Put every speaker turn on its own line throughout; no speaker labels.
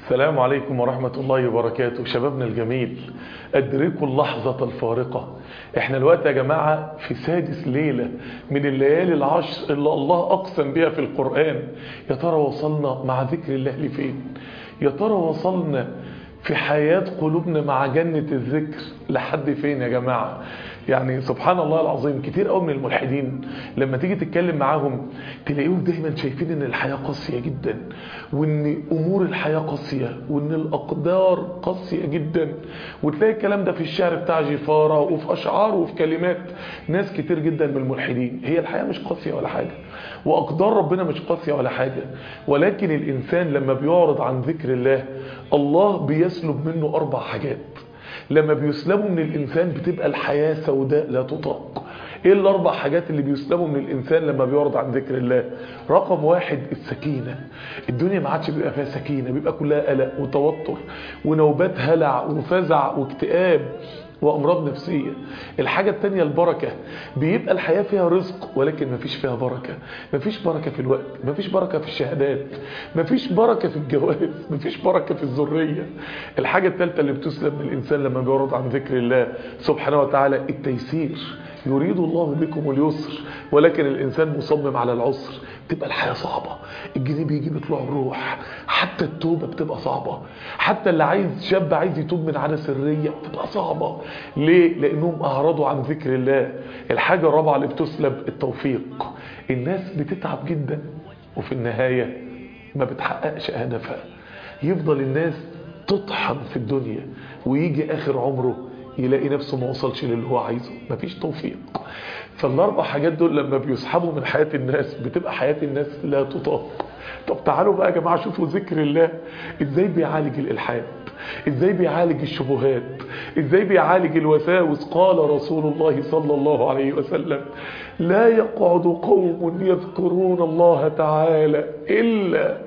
السلام عليكم ورحمة الله وبركاته شبابنا الجميل أدركوا اللحظة الفارقة احنا الوقت يا جماعة في سادس ليلة من الليالي العشر اللي الله أقسم بها في القرآن يا ترى وصلنا مع ذكر الله لفين يا ترى وصلنا في حياة قلوبنا مع جنة الذكر لحد فين يا جماعة يعني سبحان الله العظيم كتير قوي من الملحدين لما تيجي تتكلم معاهم تلاقيهم دايما شايفين ان الحياة قاسية جدا وان امور الحياة قاسية وان الاقدار قاسية جدا وتلاقي الكلام ده في الشعر بتاع جفارة وفي اشعار وفي كلمات ناس كتير جدا من الملحدين هي الحياة مش قاسية ولا حاجة واقدار ربنا مش قاسية ولا حاجة ولكن الانسان لما بيعرض عن ذكر الله الله بيسلب منه اربع حاجات لما بيسلبوا من الإنسان بتبقى الحياة سوداء لا تطاق ايه الاربع حاجات اللي بيسلبوا من الانسان لما بيعرض عن ذكر الله رقم واحد السكينة الدنيا ما عادش بيبقى فيها سكينة بيبقى كلها قلق وتوتر ونوبات هلع وفزع واكتئاب وامراض نفسية الحاجة التانية البركة بيبقى الحياة فيها رزق ولكن مفيش فيها بركة مفيش بركة في الوقت مفيش بركة في الشهادات مفيش بركة في الجواز مفيش بركة في الذرية الحاجة التالتة اللي بتسلب من الانسان لما بيعرض عن ذكر الله سبحانه وتعالى التيسير يريد الله بكم اليسر ولكن الانسان مصمم على العسر تبقى الحياة صعبة الجنيه بيجي بيطلع الروح حتى التوبة بتبقى صعبة حتى اللي عايز شاب عايز يتوب من عادة سرية بتبقى صعبة ليه؟ لأنهم أعرضوا عن ذكر الله الحاجة الرابعة اللي بتسلب التوفيق الناس بتتعب جدا وفي النهاية ما بتحققش هدفها يفضل الناس تطحن في الدنيا ويجي آخر عمره يلاقي نفسه ما وصلش للي هو عايزه مفيش توفيق فالاربع حاجات دول لما بيسحبوا من حياة الناس بتبقى حياة الناس لا تطاق طب تعالوا بقى يا جماعة شوفوا ذكر الله ازاي بيعالج الالحاد ازاي بيعالج الشبهات ازاي بيعالج الوساوس قال رسول الله صلى الله عليه وسلم لا يقعد قوم يذكرون الله تعالى الا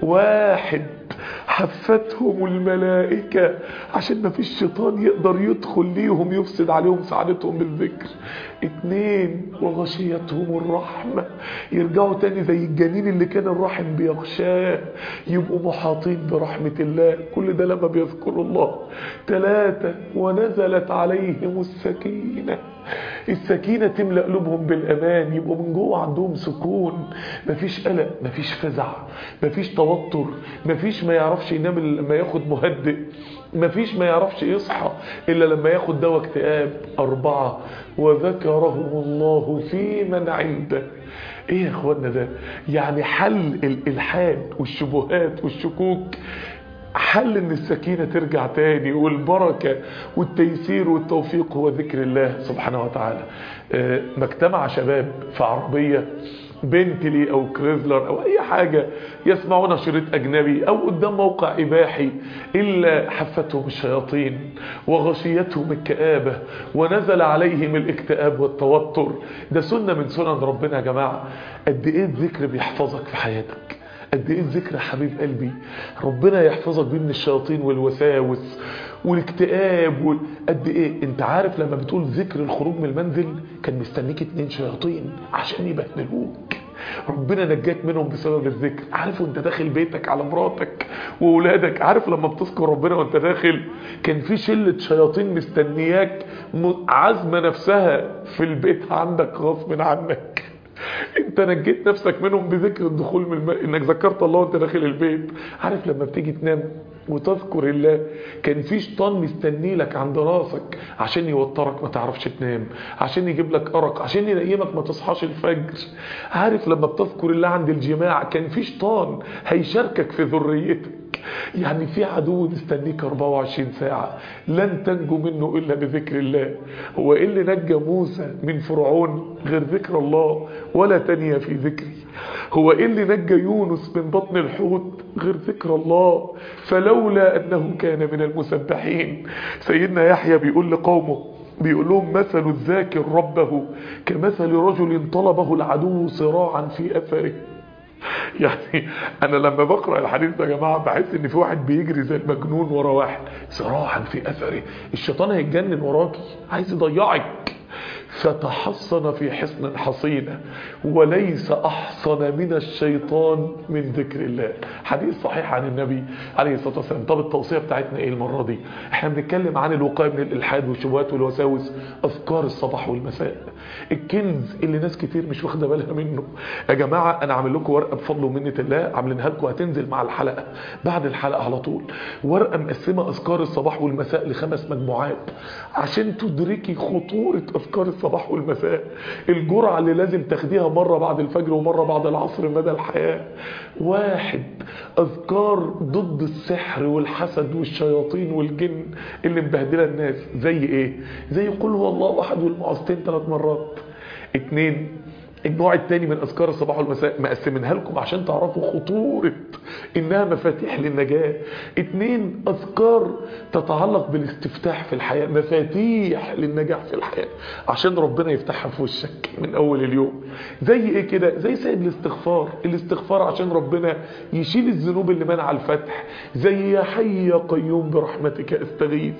واحد حفتهم الملائكة عشان ما فيش شيطان يقدر يدخل ليهم يفسد عليهم سعادتهم بالذكر اتنين وغشيتهم الرحمة يرجعوا تاني زي الجنين اللي كان الرحم بيغشاه يبقوا محاطين برحمة الله كل ده لما بيذكروا الله تلاتة ونزلت عليهم السكينة السكينة تملأ قلوبهم بالأمان يبقوا من جوه عندهم سكون مفيش قلق مفيش فزع مفيش توتر مفيش ما يعرفش ينام إلا لما ياخد مهدئ مفيش ما يعرفش يصحى إلا لما ياخد دواء اكتئاب أربعة وذكرهم الله في من عنده ايه يا اخوانا ده يعني حل الالحاد والشبهات والشكوك حل ان السكينة ترجع تاني والبركة والتيسير والتوفيق هو ذكر الله سبحانه وتعالى مجتمع شباب في عربية بنتلي او كريزلر او اي حاجة يسمعون شريط اجنبي او قدام موقع اباحي الا حفتهم الشياطين وغشيتهم الكآبة ونزل عليهم الاكتئاب والتوتر ده سنة من سنن ربنا يا جماعة قد ايه الذكر بيحفظك في حياتك قد ايه الذكر يا حبيب قلبي ربنا يحفظك بيه من الشياطين والوساوس والاكتئاب قد ايه انت عارف لما بتقول ذكر الخروج من المنزل كان مستنيك اتنين شياطين عشان يبهدلوك ربنا نجاك منهم بسبب الذكر عارف وانت داخل بيتك على مراتك واولادك عارف لما بتذكر ربنا وانت داخل كان في شلة شياطين مستنياك عزمة نفسها في البيت عندك غصب عنك انت نجيت نفسك منهم بذكر الدخول من الم... انك ذكرت الله وانت داخل البيت عارف لما بتيجي تنام وتذكر الله كان في شيطان مستني لك عند راسك عشان يوترك ما تعرفش تنام عشان يجيب لك ارق عشان ينيمك ما تصحاش الفجر عارف لما بتذكر الله عند الجماع كان في شيطان هيشاركك في ذريتك يعني في عدو مستنيك 24 ساعة لن تنجو منه إلا بذكر الله هو إيه اللي نجى موسى من فرعون غير ذكر الله ولا تانية في ذكري هو إيه اللي نجى يونس من بطن الحوت غير ذكر الله فلولا أنه كان من المسبحين سيدنا يحيى بيقول لقومه بيقول لهم مثل الذاكر ربه كمثل رجل طلبه العدو صراعا في أثره يعني انا لما بقرا الحديث ده يا جماعه بحس ان في واحد بيجري زي المجنون ورا واحد صراحا في اثره الشيطان هيتجنن وراكي عايز يضيعك فتحصن في حصن حصينة وليس أحصن من الشيطان من ذكر الله حديث صحيح عن النبي عليه الصلاة والسلام طب التوصية بتاعتنا ايه المرة دي احنا بنتكلم عن الوقاية من الإلحاد والشبهات والوساوس أذكار الصباح والمساء الكنز اللي ناس كتير مش واخده بالها منه يا جماعة أنا عامل لكم ورقة بفضل ومنة الله عاملينها لكم هتنزل مع الحلقة بعد الحلقة على طول ورقة مقسمة أذكار الصباح والمساء لخمس مجموعات عشان تدركي خطورة أذكار الصباح والمساء الجرعة اللي لازم تاخديها مرة بعد الفجر ومرة بعد العصر مدى الحياة واحد أذكار ضد السحر والحسد والشياطين والجن اللي مبهدلة الناس زي ايه زي قل هو الله أحد والمعوذتين ثلاث مرات اتنين النوع الثاني من اذكار الصباح والمساء مقسمينها لكم عشان تعرفوا خطورة انها مفاتيح للنجاة اتنين اذكار تتعلق بالاستفتاح في الحياة مفاتيح للنجاح في الحياة عشان ربنا يفتحها في وشك من اول اليوم زي ايه كده زي سيد الاستغفار الاستغفار عشان ربنا يشيل الذنوب اللي منع الفتح زي يا حي يا قيوم برحمتك استغيث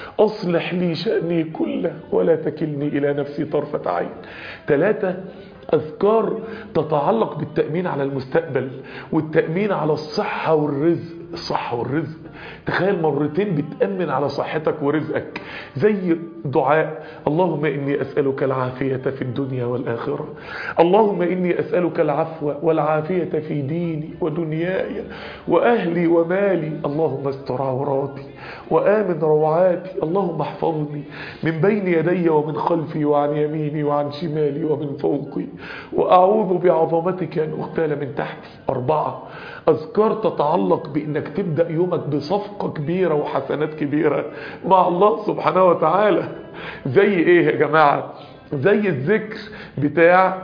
اصلح لي شأني كله ولا تكلني الى نفسي طرفة عين ثلاثة أذكار تتعلق بالتأمين على المستقبل والتأمين على الصحة والرزق الصحة والرزق تخيل مرتين بتأمن على صحتك ورزقك زي دعاء اللهم إني أسألك العافية في الدنيا والآخرة اللهم إني أسألك العفو والعافية في ديني ودنياي وأهلي ومالي اللهم استر عوراتي وآمن روعاتي اللهم احفظني من بين يدي ومن خلفي وعن يميني وعن شمالي ومن فوقي وأعوذ بعظمتك أن أغتال من تحتي أربعة أذكار تتعلق بأنك تبدأ يومك بصفقة كبيرة وحسنات كبيرة مع الله سبحانه وتعالى زي إيه يا جماعة زي الذكر بتاع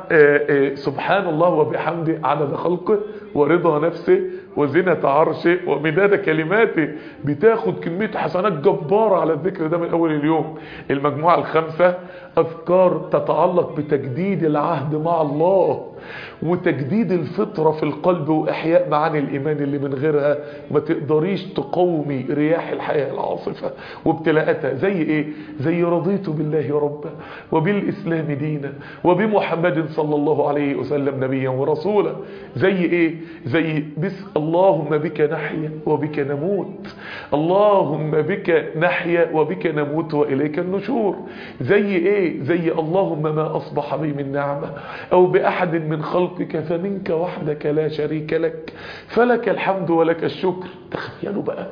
سبحان الله وبحمده عدد خلقه ورضا نفسه وزنة عرشه ومداد كلماته بتاخد كمية حسنات جبارة على الذكر ده من أول اليوم المجموعة الخامسة أذكار تتعلق بتجديد العهد مع الله وتجديد الفطرة في القلب وإحياء معاني الإيمان اللي من غيرها ما تقدريش تقومي رياح الحياة العاصفة وابتلاءاتها زي إيه؟ زي رضيت بالله ربا وبالإسلام دينا وبمحمد صلى الله عليه وسلم نبيا ورسولا زي إيه؟ زي بس اللهم بك نحيا وبك نموت اللهم بك نحيا وبك نموت وإليك النشور زي إيه؟ زي اللهم ما أصبح بي من نعمة أو بأحد من خلقك فمنك وحدك لا شريك لك فلك الحمد ولك الشكر تخيلوا بقى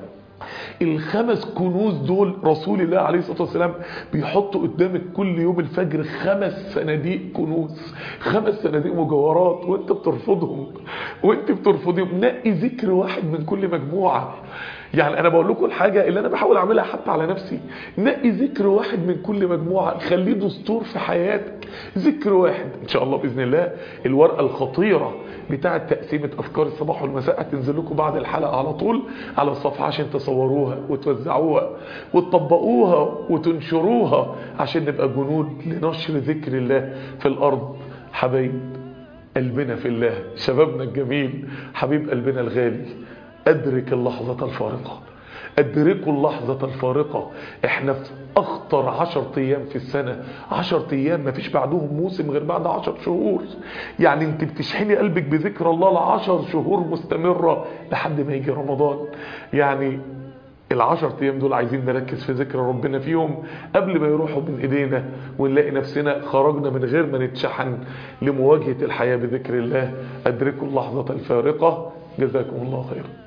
الخمس كنوز دول رسول الله عليه الصلاة والسلام بيحطوا قدامك كل يوم الفجر خمس صناديق كنوز خمس صناديق مجوهرات وانت بترفضهم وانت بترفضهم نقي ذكر واحد من كل مجموعة يعني انا بقول لكم الحاجة اللي انا بحاول اعملها حتى على نفسي نقي ذكر واحد من كل مجموعة خليه دستور في حياتك ذكر واحد ان شاء الله باذن الله الورقة الخطيرة بتاعة تقسيمة افكار الصباح والمساء هتنزل لكم بعد الحلقة على طول على الصفحة عشان تصوروها وتوزعوها وتطبقوها وتنشروها عشان نبقى جنود لنشر ذكر الله في الارض حبايب قلبنا في الله شبابنا الجميل حبيب قلبنا الغالي أدرك اللحظة الفارقة أدركوا اللحظة الفارقة احنا في أخطر عشر أيام في السنة عشر أيام ما فيش بعدهم موسم غير بعد عشر شهور يعني انت بتشحني قلبك بذكر الله لعشر شهور مستمرة لحد ما يجي رمضان يعني العشر ايام دول عايزين نركز في ذكر ربنا فيهم قبل ما يروحوا من ايدينا ونلاقي نفسنا خرجنا من غير ما نتشحن لمواجهة الحياة بذكر الله أدركوا اللحظة الفارقة جزاكم الله خيرا